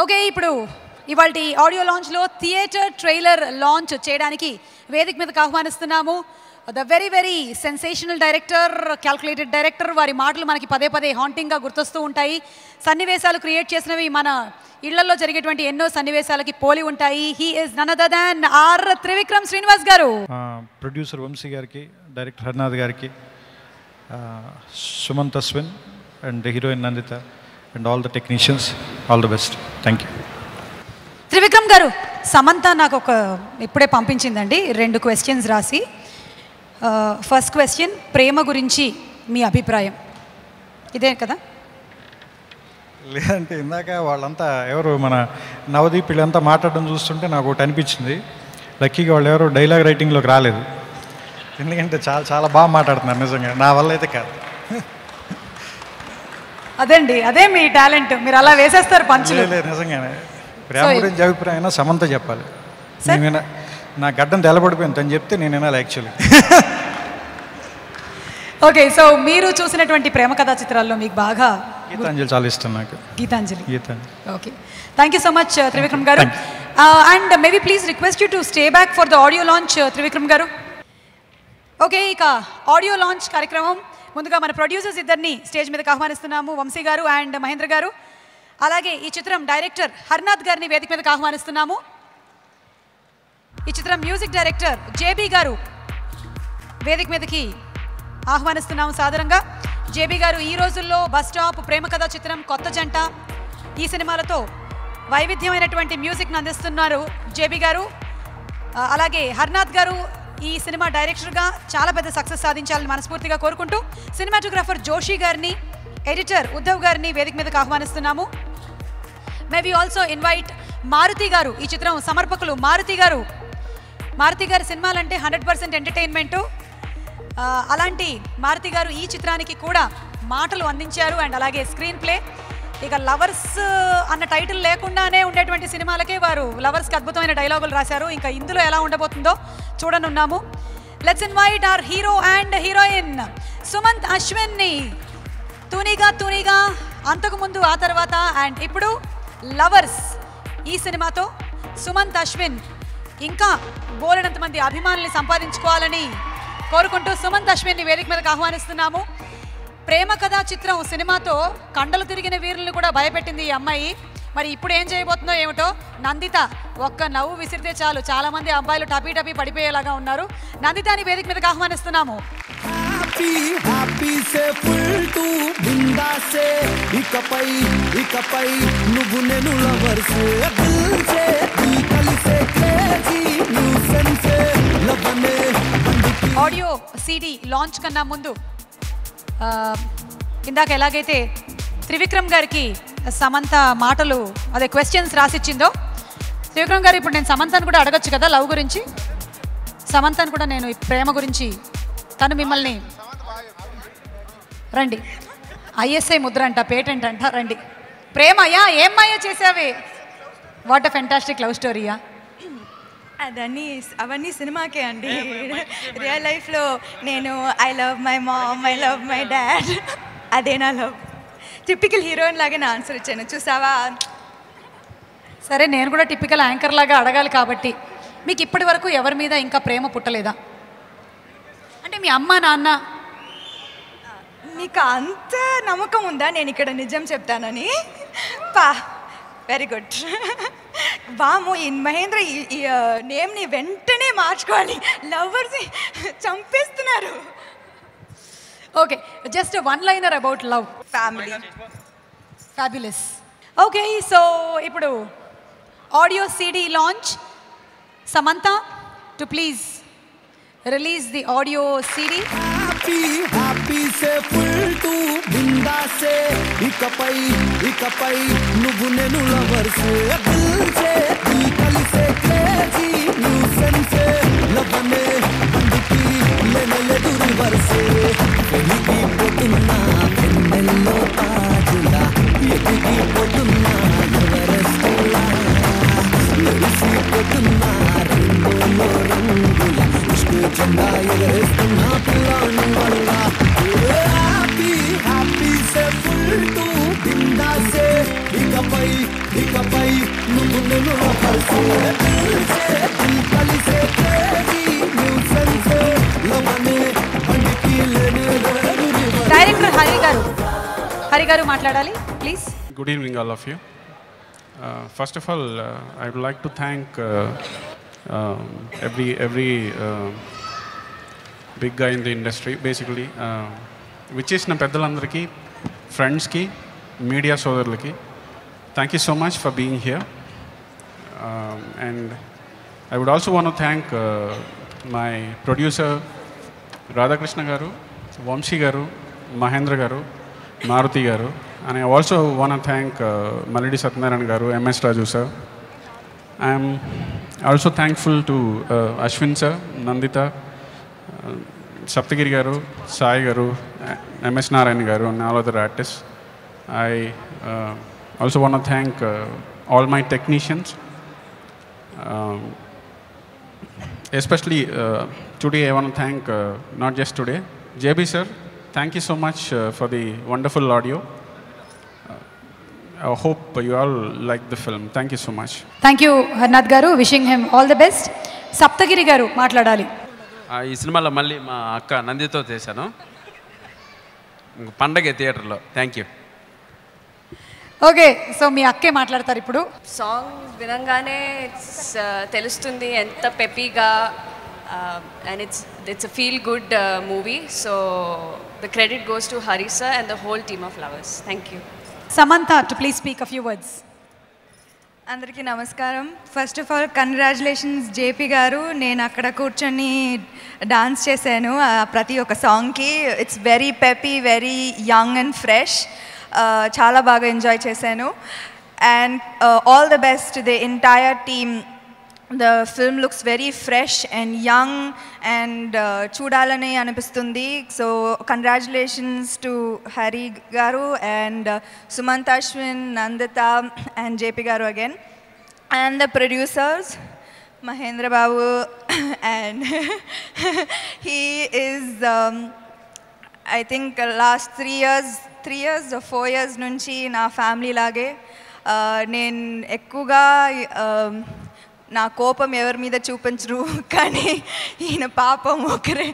Okay ఇప్పుడు ఇవాళ audio లాంచ్లో థియేటర్ ట్రైలర్ లాంచ్ చేయడానికి వేదిక మీదకి ఆహ్వానిస్తున్నాము the very very sensational director calculated director వారి మాటలు మనకి పదే పదే హాంటింగ్గా గుర్తొస్తూ ఉంటాయి సన్నివేశాలు క్రియేట్ చేసినవి మన ఇళ్లలో జరిగేటువంటి ఎన్నో సన్నివేశాలకి పోలి ఉంటాయి he is none other than our Trivikram Srinivas garu ఆ, ప్రొడ్యూసర్ వంశీ గారికి డైరెక్టర్ హర్నాథ్ గారికి ఆ, Sumanth Ashwin and heroine Nanditha and all the technicians all the best thank you Trivikram garu Samantha నాకు ఒక ఇప్పుడే పంపించిందండి రెండు క్వశ్చన్స్ రాసి ఫస్ట్ క్వశ్చన్ ప్రేమ గురించి మీ అభిప్రాయం ఇదే కదా లేదంటే ఇందాక వాళ్ళంతా ఎవరు మన నవదీప్ వీళ్ళంతా మాట్లాడడం చూస్తుంటే నాకు ఒకటి అనిపించింది లక్కీగా వాళ్ళు ఎవరు డైలాగ్ రైటింగ్లోకి రాలేదు ఎందుకంటే చాలా చాలా బాగా మాట్లాడుతున్నారు నిజంగా నా వల్ల అయితే కాదు అదండి అదే మీ టాలెంట్ మీరు అలా వేసేస్తారు పంచులు లేదు, లేదు నిజంగానే ప్రేమ So, గురించి అభిప్రాయం అయినా సమంత చెప్పాలి Sir? నేను విన- నా గడ్డం తెల్లబడిపోయింది తను చెప్తే నేను వినాలి యాక్చువల్లీ ఓకే సో మీరు చూసినటువంటి ప్రేమ కథా చిత్రాల్లో మీకు బాగా గీతాంజలి చాలా ఇష్టం నాకు Geethanjali Geethanjali okay thank you so much Trivikram garu and maybe please request you to stay back for the audio launch Trivikram garu okay ఇక ఆడియో లాంచ్ కార్యక్రమం ముందుగా మన ప్రొడ్యూసర్స్ ఇద్దరిని స్టేజ్ మీదకి ఆహ్వానిస్తున్నాము వంశీ గారు అండ్ మహేంద్ర గారు అలాగే ఈ చిత్రం డైరెక్టర్ హర్నాథ్ గారిని వేదిక మీదకి ఆహ్వానిస్తున్నాము ఈ చిత్రం మ్యూజిక్ డైరెక్టర్ జేబీ గారు వేదిక మీదకి ఆహ్వానిస్తున్నాము సాదరంగా జేబీ గారు ఈ రోజుల్లో బస్ స్టాప్ ప్రేమ కథా చిత్రం కొత్త జంట ఈ సినిమాలతో వైవిధ్యమైనటువంటి మ్యూజిక్ను అందిస్తున్నారు జేబీ గారు ఆ, అలాగే హర్నాథ్ గారు ఈ సినిమా డైరెక్టర్గా చాలా పెద్ద సక్సెస్ సాధించాలని మనస్ఫూర్తిగా కోరుకుంటూ సినిమాటోగ్రాఫర్ జోషి గారిని ఎడిటర్ ఉద్ధవ్ గారిని వేదిక మీదకి ఆహ్వానిస్తున్నాము may we also invite Maruthi garu ఈ చిత్రం సమర్పకులు మారుతి గారు మారుతి గారి సినిమాలంటే హండ్రెడ్ పర్సెంట్ ఎంటర్టైన్మెంటు అలాంటి మారుతి గారు ఈ చిత్రానికి కూడా మాటలు అందించారు అండ్ అలాగే స్క్రీన్ ప్లే ఇక లవర్స్ అన్న టైటిల్ లేకుండానే ఉండేటువంటి సినిమాలకే వారు లవర్స్కి అద్భుతమైన డైలాగులు రాశారు ఇంకా ఇందులో ఎలా ఉండబోతుందో చూడనున్నాము let's invite our hero and heroine Sumanth అశ్విన్ని తూనిగా తూనిగా అంతకుముందు ఆ తర్వాత అండ్ ఇప్పుడు లవర్స్ ఈ సినిమాతో సుమంత్ అశ్విన్ ఇంకా బోలెడంత మంది అభిమానుల్ని సంపాదించుకోవాలని కోరుకుంటూ సుమంత్ అశ్విన్ని వేదిక మీదకి ఆహ్వానిస్తున్నాము ప్రేమ కథా చిత్రం సినిమాతో కండలు తిరిగిన వీరుల్ని కూడా భయపెట్టింది ఈ అమ్మాయి మరి ఇప్పుడు ఏం చేయబోతుందో ఏమిటో నందిత ఒక్క నవ్వు విసిరితే చాలు చాలా మంది అబ్బాయిలు టపీ టపీ పడిపోయేలాగా ఉన్నారు నందితాని వేదిక మీదకి ఆహ్వానిస్తున్నాము హ్యాపీ హ్యాపీ సే ఫుల్ టు బిందా సే ఇకపై ఇకపై నువ్వు నేను లవర్స్ దిల్ సే దిల్ కలిసే క్రేజీ న్యూ సెన్సే లవనే అందుకే ఆడియో సిడి లాంచ్ కన్నా ముందు ఆ, ఇందాక ఎలాగైతే త్రివిక్రమ్ గారికి సమంత మాటలు అదే క్వశ్చన్స్ రాసిచ్చిందో త్రివిక్రమ్ గారు ఇప్పుడు నేను సమంతను కూడా అడగొచ్చు కదా లవ్ గురించి సమంతను కూడా నేను ఈ ప్రేమ గురించి తను మిమ్మల్ని రండి ఐఎస్ఐ ముద్ర అంట పేటెంట్ అంట రండి ప్రేమయ్యా ఏం మాయ చేసావే వాట్ అ ఫెంటాస్టిక్ లవ్ స్టోరీయా అదన్నీ అవన్నీ సినిమాకే అండి రియల్ లైఫ్లో నేను I love my mom I love my dad అదే నా లవ్ టిపికల్ హీరోయిన్ లాగే నా ఆన్సర్ ఇచ్చాను చూసావా సరే నేను కూడా టిపికల్ యాంకర్ లాగా అడగాలి కాబట్టి మీకు ఇప్పటి వరకు ఎవరి మీద ఇంకా ప్రేమ పుట్టలేదా అంటే మీ అమ్మ నాన్న మీకు అంత నమ్మకం ఉందా నేను ఇక్కడ నిజం చెప్తానని పా వెరీ గుడ్ వాము ఈ మహేంద్ర ఈ- ఈ నేమ్ని వెంటనే మార్చుకోవాలి లవర్స్ చంపేస్తున్నారు okay just one liner about love family fabulous okay so ఇప్పుడు audio CD launch Samantha to please release the audio CD happy happy సే ఫుల్ టు బిందా సే ఇకపై ఇకపై నువ్వు నేను లవర్స్ దిల్ సే దిల్ కలిసే క్రేజీ న్యూ సెన్సే లవనే అందుకి లేనలేదు రివర్సే వెలిగిపోతున్నా వెన్నెల్లో తాజులా ఎదిగిపోతున్నా ఎవరెస్టులా మెరిసిపోతున్నా రంగులో రంగుల ఇష్కు చందా ఎగరేస్తున్నా పిల్లని వల్ల హ్యాపీ హ్యాపీ సే ఫుల్ టు బిందా సే ఇకపై ఇక ఇకపై నువ్వు నన్ను కలిసే కలిసే కలిసే న్యూసెన్స్ లవనే బండికి లేనే లేదు రివర్స్ డైరెక్టర్ హరి గారు హరి గారు మాట్లాడాలి please Good evening, all of you. Uh, first of all, uh, I would like to thank uh, um, every every uh, big guy in the industry, basically, uh, విచ్చేసిన పెద్దలందరికీ ఫ్రెండ్స్కి media సోదరులకి thank you so much for being here and I would also want thank my producer Radhakrishna garu Vamsi garu Mahendra garu Maruthi garu and I also want thank Mallidi Satyanarayana garu MS Raju sir I'm also thankful to Ashwin sir Nanditha Saptagiri garu Sai garu MS Narayana garu and all other artist I also want thank all my technicians especially uh, today i want to thank uh, not just today jb sir thank you so much uh, for the wonderful audio uh, i hope you all like the film thank you so much thank you Harnath garu wishing him all the best Saptagiri garu మాట్లాడాలి ఆ, ఈ సినిమాలో మళ్ళీ మా అక్క నందితో చేశాను ఇంక పండగ థియేటర్లో థ్యాంక్ యూ ఓకే సో మీ అక్కే మాట్లాడతారు ఇప్పుడు సాంగ్ వినంగానే it's, uh, తెలుస్తుంది ఎంత పెప్పీగా and it's it's a feel good movie so the credit goes to Hari sir and the whole team of Lovers thank you Samantha to please speak a few words అందరికీ నమస్కారం first of all congratulations JP garu నేను అక్కడ కూర్చొని dance చేశాను ఆ ప్రతి ఒక్క సాంగ్కి it's very peppy very young and fresh చాలా బాగా ఎంజాయ్ చేశాను and all the best the entire team the film looks very fresh and young and చూడాలని అనిపిస్తుంది so congratulations to Hari garu and Sumanth Ashwin Nanditha and JP garu again and the producers Mahendra Babu and he is I think last three years three years four years నుంచి నా family లాగే Uh, నేను ఎక్కువగా um, నా కోపం ఎవరి మీద చూపించరు కానీ ఈయన పాపం ఒకరే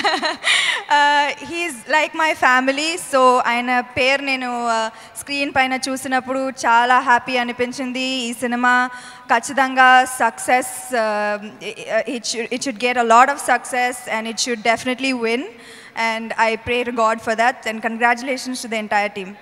హీఈస్ లైక్ మై ఫ్యామిలీ సో ఆయన పేరు నేను స్క్రీన్ పైన చూసినప్పుడు చాలా హ్యాపీ అనిపించింది ఈ సినిమా ఖచ్చితంగా success it should it should get a lot of success and it should definitely win and I pray to God for that and congratulations to the entire team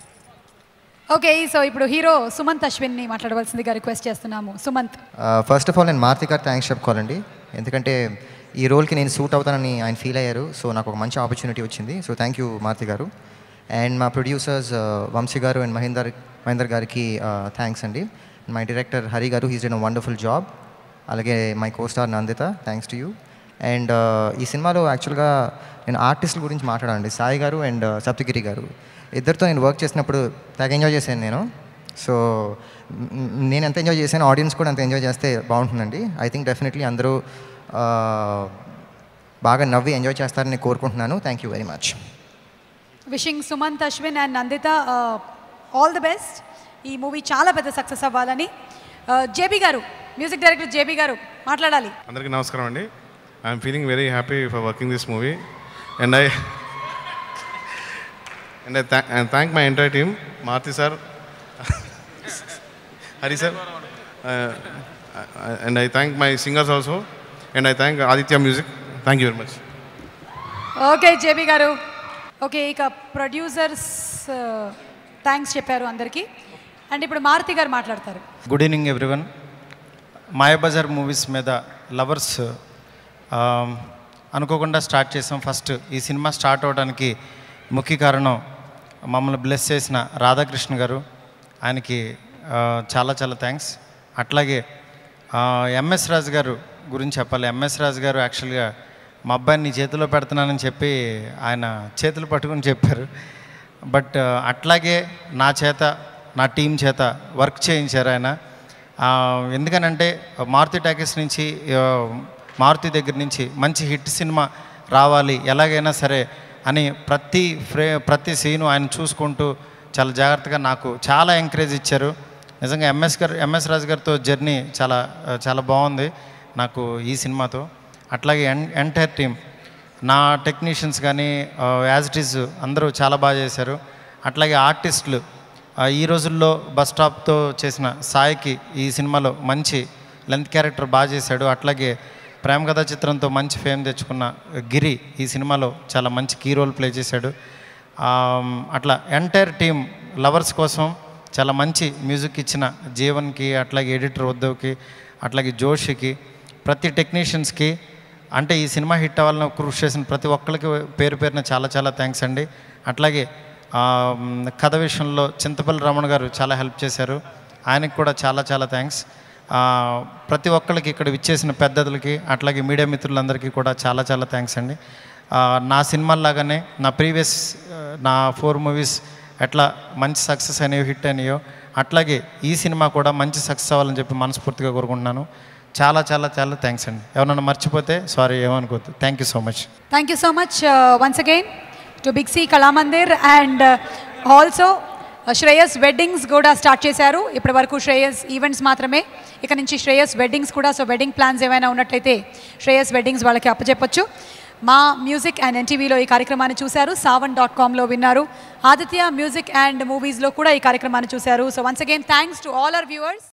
okay so ఇప్పుడు hero Sumanth అశ్విన్ని మాట్లాడవలసిందిగా request చేస్తున్నాము Sumanth first of all నేను మారుతి గారు thanks చెప్పుకోవాలండి ఎందుకంటే ఈ రోల్కి నేను సూట్ అవుతానని ఆయన ఫీల్ అయ్యారు సో నాకు ఒక మంచి ఆపర్చునిటీ వచ్చింది so thank you Maruti garu and మా ప్రొడ్యూసర్స్ వంశీ గారు అండ్ మహేందర్ మహేందర్ గారికి థ్యాంక్స్ అండి my director Hari garu he's done wonderful job అలాగే my costar Nanditha thanks to you and ఈ సినిమాలో యాక్చువల్గా నేను ఆర్టిస్టుల గురించి మాట్లాడానండి సాయి గారు అండ్ సప్తగిరి గారు ఇద్దరితో నేను వర్క్ చేసినప్పుడు తెగ ఎంజాయ్ చేశాను నేను సో మ్, నేను ఎంత ఎంజాయ్ చేశాను ఆడియన్స్ కూడా అంత ఎంజాయ్ చేస్తే బాగుంటుందండి ఐ థింక్ డెఫినెట్లీ అందరూ ఆ, బాగా నవ్వి ఎంజాయ్ చేస్తారని కోరుకుంటున్నాను thank you very much wishing Sumanth Ashwin and Nanditha all the best ఈ మూవీ చాలా పెద్ద సక్సెస్ అవ్వాలని జేబీ గారు మ్యూజిక్ డైరెక్టర్ జేబీ గారు మాట్లాడాలి అందరికీ నమస్కారం అండి I'm feeling very happy for working this movie and I and I thank my entire team Maruthi sir Hari sir and I thank my singers also and I thank Aditya Music thank you very much okay JB garu okay ఇక producers thanks చెప్పారు అందరికీ and ఇప్పుడు మారుతి గారు మాట్లాడతారు good evening everyone Mayabazar Movies మీద Lovers అనుకోకుండా start చేసాం first ఈ సినిమా స్టార్ట్ అవడానికి ముఖ్య కారణం మమ్మల్ని బ్లెస్ చేసిన రాధాకృష్ణ గారు ఆయనకి ఆ, చాలా చాలా థ్యాంక్స్ అట్లాగే ఎంఎస్ రాజు గారు గురించి చెప్పాలి ఎంఎస్ రాజు గారు యాక్చువల్గా మా అబ్బాయిని నీ చేతిలో పెడుతున్నానని చెప్పి ఆయన చేతులు పట్టుకుని చెప్పారు బట్ అట్లాగే నా చేత నా టీం చేత వర్క్ చేయించారు ఆయన ఆ, ఎందుకనంటే మారుతి టాకీస్ నుంచి ఆ, మారుతి దగ్గర నుంచి మంచి హిట్ సినిమా రావాలి ఎలాగైనా సరే అని ప్రతి ఫ్రే ప్రతి సీను ఆయన చూసుకుంటూ చాలా జాగ్రత్తగా నాకు చాలా ఎంకరేజ్ ఇచ్చారు నిజంగా ఎంఎస్ గారు ఎంఎస్ రాజు గారితో జర్నీ చాలా చాలా బాగుంది నాకు ఈ సినిమాతో అట్లాగే ఎన్ ఎంటైర్ టీమ్ నా టెక్నీషియన్స్ కానీ యాజ్ ఇట్ ఈజ్ అందరూ చాలా బాగా చేశారు అట్లాగే ఆర్టిస్టులు ఆ, ఈ రోజుల్లో బస్ స్టాప్తో చేసిన సాయికి ఈ సినిమాలో మంచి లెంత్ క్యారెక్టర్ బాగా చేశాడు అట్లాగే ప్రేమ కథా చిత్రంతో మంచి ఫేమ్ తెచ్చుకున్న గిరి ఈ సినిమాలో చాలా మంచి కీ రోల్ ప్లే చేశాడు ఆమ్, అట్లా ఎంటైర్ టీం లవర్స్ కోసం చాలా మంచి మ్యూజిక్ ఇచ్చిన జీవన్కి అట్లాగే ఎడిటర్ ఉద్దవ్కి అట్లాగే జోషికి ప్రతి టెక్నీషియన్స్కి అంటే ఈ సినిమా హిట్ అవ్వాలని కృషి చేసిన ప్రతి ఒక్కరికి పేరు పేరున చాలా చాలా థ్యాంక్స్ అండి అట్లాగే ఆ, మ్, కథ విషయంలో చింతపల్లి రమణ గారు చాలా హెల్ప్ చేశారు ఆయనకి కూడా చాలా చాలా థ్యాంక్స్ ప్రతి ఒక్కరికి ఇక్కడ విచ్చేసిన పెద్దలకి అట్లాగే మీడియా మిత్రులందరికీ కూడా చాలా చాలా థ్యాంక్స్ అండి ఆ, నా సినిమాల్లాగానే నా ప్రీవియస్ నా ఫోర్ మూవీస్ ఎట్లా మంచి సక్సెస్ అనేవి హిట్ అయినాయో అట్లాగే ఈ సినిమా కూడా మంచి సక్సెస్ అవ్వాలని చెప్పి మనస్ఫూర్తిగా కోరుకుంటున్నాను చాలా చాలా చాలా థ్యాంక్స్ అండి ఎవరన్నా మర్చిపోతే సారీ ఏమనుకోవద్దు thank you so much thank you so much once again to Big C Kalamandir and also Shreyas Weddings కూడా స్టార్ట్ చేశారు ఇప్పటి వరకు శ్రేయస్ ఈవెంట్స్ మాత్రమే ఇక నుంచి శ్రేయస్ వెడ్డింగ్స్ కూడా సో వెడ్డింగ్ ప్లాన్స్ ఏమైనా ఉన్నట్లయితే శ్రేయస్ వెడ్డింగ్స్ వాళ్ళకి అప్పచెప్పొచ్చు మా మ్యూజిక్ అండ్ ఎన్టీవీలో ఈ కార్యక్రమాన్ని చూశారు సావన్ డాట్ కామ్లో విన్నారు ఆదిత్య మ్యూజిక్ అండ్ మూవీస్లో కూడా ఈ కార్యక్రమాన్ని చూశారు so once again thanks to all our viewers